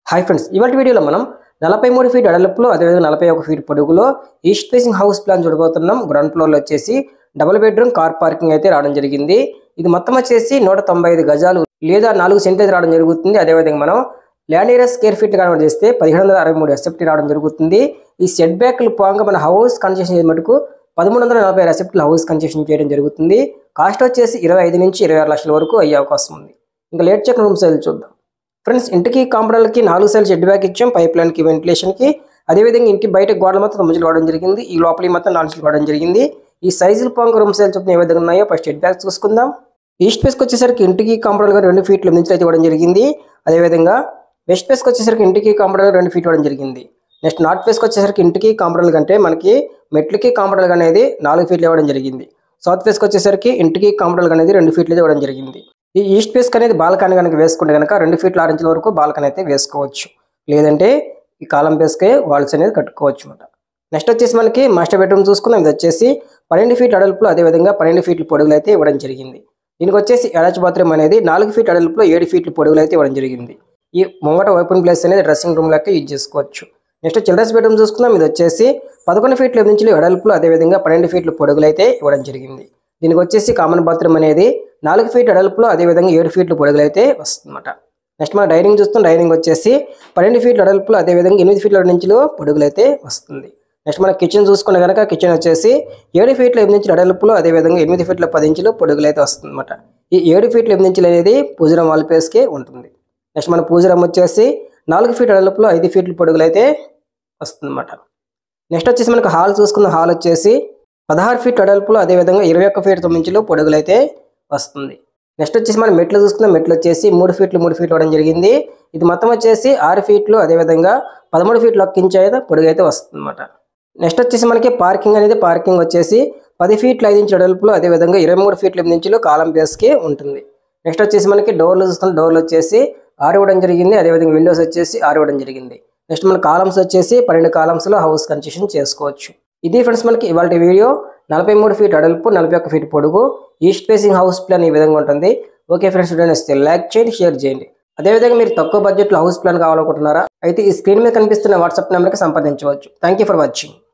hi friends ఇవాళ వీడియోలో మనం నలభై మూడు ఫీట్ అడలుపులో అదేవిధంగా నలభై ఒక ఫీట్ పొడుగులో ఈస్ట్ ఫేసింగ్ హౌస్ ప్లాన్ చూడబోతున్నాం గ్రౌండ్ ఫ్లోర్లో వచ్చేసి డబుల్ బెడ్రూమ్ కార్ పార్కింగ్ అయితే రావడం జరిగింది ఇది మొత్తం వచ్చేసి నూట తొంభై ఐదు గజాలు లేదా నాలుగు సెంట్లు అయితే రావడం జరుగుతుంది అదేవిధంగా మనం land area square feet convert చేస్తే పదిహేడు వందల అరవై మూడు ఎస్ఎఫ్టీ రావడం జరుగుతుంది ఈ సెట్ బ్యాక్లు పోగా మన హౌస్ కన్స్ట్రక్షన్ చేసే మటుకు పదమూడు వందల నలభై ఆరు ఎస్ఎఫ్టీలు హౌస్ కన్స్ట్రక్షన్ చేయడం జరుగుతుంది కాస్ట్ వచ్చేసి ఇరవై ఐదు నుంచి ఇరవై ఆరు లక్షల వరకు అయ్యే అవకాశం ఉంది ఇంకా లేట్ చెక్ రూమ్ సైజ్ చూద్దాం ఫ్రెండ్స్ ఇంటికి కాంపౌండర్లకి నాలుగు సైడ్ షెడ్ బ్యాక్ ఇచ్చాం పైప్ లైన్కి వెంటిలేషన్కి అదేవిధంగా ఇంటి బయట గోడల మొత్తం తొమ్మిది వాడడం జరిగింది ఈ లోపలి మొత్తం నాలుగు వాడడం జరిగింది ఈ సైజులు పొంగ రూమ్ సైజ్ చొప్పున ఏ విధంగా ఉన్నాయో ఫస్ట్ షెడ్ బ్యాక్ చూసుకుందాం ఈస్ట్ ఫేస్కి వచ్చేసరికి ఇంటికి కాంపౌండర్గా రెండు ఫీట్లు నుంచి అయితే ఇవ్వడం జరిగింది అదేవిధంగా వెస్ట్ ఫేస్కి వచ్చేసరికి ఇంటికి కాంపౌండర్గా రెండు ఫీట్ ఇవ్వడం జరిగింది నెక్స్ట్ నార్త్ ఫేస్కి వచ్చేసరికి ఇంటికి కాంపౌండర్ కంటే మనకి మెట్లకి కాంపౌండర్ అనేది నాలుగు ఫీట్లు ఇవ్వడం జరిగింది సౌత్ ఫేస్కి వచ్చేసరికి ఇంటికి కాంపౌండర్ అనేది రెండు ఫీట్లు ఇవ్వడం జరిగింది ఈ ఈస్ట్ ఫేస్ అనేది బాల్కనీ కనుక వేసుకుంటే కనుక రెండు ఫీట్ల ఆరు ఇంచుల వరకు బాల్కనీ అయితే వేసుకోవచ్చు లేదంటే ఈ కాలం బేస్కే వాల్స్ అనేది కట్టుకోవచ్చు అనమాట నెక్స్ట్ వచ్చేసి మనకి మాస్టర్ బెడ్రూమ్ చూసుకున్నాం ఇది వచ్చేసి పన్నెండు ఫీట్ అడల్పులో అదేవిధంగా పన్నెండు ఫీట్ల పొడుగులు అయితే ఇవ్వడం జరిగింది దీనికి వచ్చేసి అటాచ్ బాత్రూమ్ అనేది నాలుగు ఫీట్ అడల్పులో ఏడు ఫీట్ల పొడుగులు అయితే ఇవ్వడం జరిగింది ఈ ముంగట ఓపెన్ ప్లేస్ అనేది డ్రెస్సింగ్ రూమ్ లెక్క యూజ్ చేసుకోవచ్చు నెక్స్ట్ చిల్డ్రన్స్ బెడ్రూమ్ చూసుకుందాం ఇది వచ్చేసి పదకొండు ఫీట్ల నుంచి అడల్పులు అదేవిధంగా పన్నెండు ఫీట్ల పొడుగులు అయితే ఇవ్వడం జరిగింది దీనికి వచ్చేసి కామన్ బాత్రూమ్ అనేది నాలుగు ఫీట్ అడల్పులో అదేవిధంగా ఏడు ఫీట్ల పొడుగులు అయితే వస్తుందన్నమాట నెక్స్ట్ మన డైనింగ్ చూస్తాం డైనింగ్ వచ్చేసి పన్నెండు ఫీట్ల అడల్పులో అదేవిధంగా ఎనిమిది ఫీట్ల నుంచి పొడుగులు అయితే వస్తుంది నెక్స్ట్ మన కిచెన్ చూసుకున్న కనుక కిచెన్ వచ్చేసి ఏడు ఫీట్ల ఎనిమిది ఇంచుల అడల్పులో అదేవిధంగా ఎనిమిది ఫీట్ల పది ఇంచులు పొడుగులు అయితే వస్తుంది అనమాట ఈ ఏడు ఫీట్ల ఎనిమిది ఇంచులు అనేది పూజరం వాల్ పేస్కే ఉంటుంది నెక్స్ట్ మన పూజరం వచ్చేసి నాలుగు ఫీట్ అడల్పులో ఐదు ఫీట్ల పొడుగులు అయితే వస్తుంది అనమాట నెక్స్ట్ వచ్చేసి మనకు హాల్ చూసుకున్న హాల్ వచ్చేసి పదహారు ఫీట్ అడల్పులో అదేవిధంగా ఇరవై ఒక్క ఫీట్ తొమ్మిది ఇంచులు పొడుగులు అయితే వస్తుంది నెక్స్ట్ వచ్చేసి మనం మెట్లు చూసుకున్న మెట్లు వచ్చేసి మూడు ఫీట్లు మూడు ఫీట్లు ఇవ్వడం జరిగింది ఇది మొత్తం వచ్చేసి ఆరు ఫీట్లు అదేవిధంగా పదమూడు ఫీట్లు ఒక్క ఇంచు అయితే పొడుగు అయితే వస్తుంది అనమాట నెక్స్ట్ వచ్చేసి మనకి పార్కింగ్ అనేది పార్కింగ్ వచ్చేసి పది ఫీట్లు ఐదు ఇంచుల అడల్పులో అదేవిధంగా ఇరవై మూడు ఫీట్ల ఎనిమిది ఇంచులు కాలం బేస్కి ఉంటుంది నెక్స్ట్ వచ్చేసి మనకి డోర్లు చూస్తున్న డోర్లు వచ్చేసి ఆరు ఇవ్వడం జరిగింది అదేవిధంగా విండోస్ వచ్చేసి ఆరు ఇవ్వడం జరిగింది నెక్స్ట్ మన కాలమ్స్ వచ్చేసి పన్నెండు కాలమ్స్లో హౌస్ కన్స్ట్రక్షన్ చేసుకోవచ్చు ఇది ఫ్రెండ్స్ మనకి ఇవాళ వీడియో నలభై మూడు ఫీట్ అడల్పు నలభై ఒక్క ఫీట్ పొడుగు ఈస్ట్ ఫేసింగ్ హౌస్ ప్లాన్ ఈ విధంగా ఉంటుంది ఓకే ఫ్రెండ్స్ వీడియో నచ్చితే లైక్ చేయండి షేర్ చేయండి అదేవిధంగా మీరు తక్కువ బడ్జెట్లో హౌస్ ప్లాన్ కావాలనుకుంటున్నారా అయితే ఈ స్క్రీన్ మీద కనిపిస్తున్న వాట్సాప్ నెంబర్కి సంప్రదించవచ్చు థ్యాంక్ యూ ఫర్ వాచింగ్